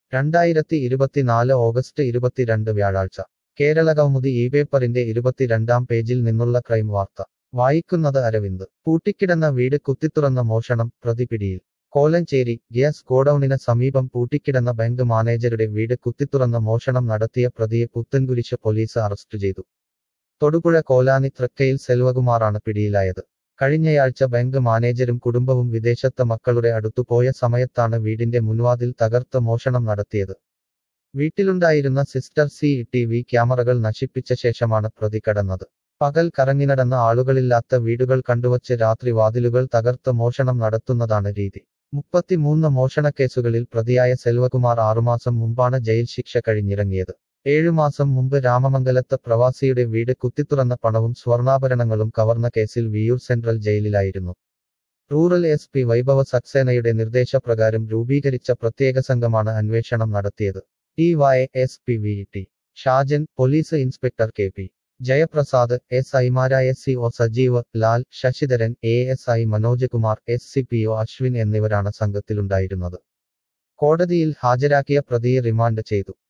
രണ്ടായിരത്തി ഇരുപത്തിനാല് ഓഗസ്റ്റ് ഇരുപത്തിരണ്ട് വ്യാഴാഴ്ച കേരളകൗമുദി ഈ പേപ്പറിന്റെ ഇരുപത്തിരണ്ടാം പേജിൽ നിന്നുള്ള ക്രൈം വാർത്ത വായിക്കുന്നത് അരവിന്ദ് പൂട്ടിക്കിടന്ന വീട് കുത്തിത്തുറന്ന മോഷണം പ്രതി പിടിയിൽ കോലഞ്ചേരി ഗ്യാസ് ഗോഡൌണിന് സമീപം പൂട്ടിക്കിടന്ന ബാങ്ക് മാനേജരുടെ വീട് കുത്തിത്തുറന്ന മോഷണം നടത്തിയ പ്രതിയെ പുത്തൻകുരിശ് പോലീസ് അറസ്റ്റ് ചെയ്തു തൊടുപുഴ കോലാനി തൃക്കയിൽ സെൽവകുമാറാണ് പിടിയിലായത് കഴിഞ്ഞയാഴ്ച ബാങ്ക് മാനേജരും കുടുംബവും വിദേശത്തെ മക്കളുടെ അടുത്തുപോയ സമയത്താണ് വീടിന്റെ മുൻവാതിൽ തകർത്ത് മോഷണം നടത്തിയത് വീട്ടിലുണ്ടായിരുന്ന സിസ്റ്റർ സി ടി വി ക്യാമറകൾ നശിപ്പിച്ച ശേഷമാണ് പ്രതി കടന്നത് പകൽ കറങ്ങിനടന്ന ആളുകളില്ലാത്ത വീടുകൾ കണ്ടുവച്ച് രാത്രി വാതിലുകൾ തകർത്ത് മോഷണം നടത്തുന്നതാണ് രീതി മുപ്പത്തിമൂന്ന് മോഷണക്കേസുകളിൽ പ്രതിയായ സെൽവകുമാർ ആറുമാസം മുമ്പാണ് ജയിൽ ശിക്ഷ കഴിഞ്ഞിറങ്ങിയത് ഏഴുമാസം മുമ്പ് രാമമംഗലത്ത് പ്രവാസിയുടെ വീട് കുത്തിത്തുറന്ന പണവും സ്വർണ്ണാഭരണങ്ങളും കവർന്ന കേസിൽ വിയൂർ സെൻട്രൽ ജയിലിലായിരുന്നു റൂറൽ എസ് പി വൈഭവ സക്സേനയുടെ നിർദ്ദേശപ്രകാരം രൂപീകരിച്ച പ്രത്യേക സംഘമാണ് അന്വേഷണം നടത്തിയത് T Y S P V T Shajan police inspector K P Jayaprasad S ഐമാരായ C O Sajeev Lal Sasidharan A S I Manoj Kumar S C P O Ashwin എന്നിവരാണ് സംഘത്തിലുണ്ടായിരുന്നത് കോടതിയിൽ ഹാജരാക്കിയ പ്രതിയെ റിമാൻഡ് ചെയ്തു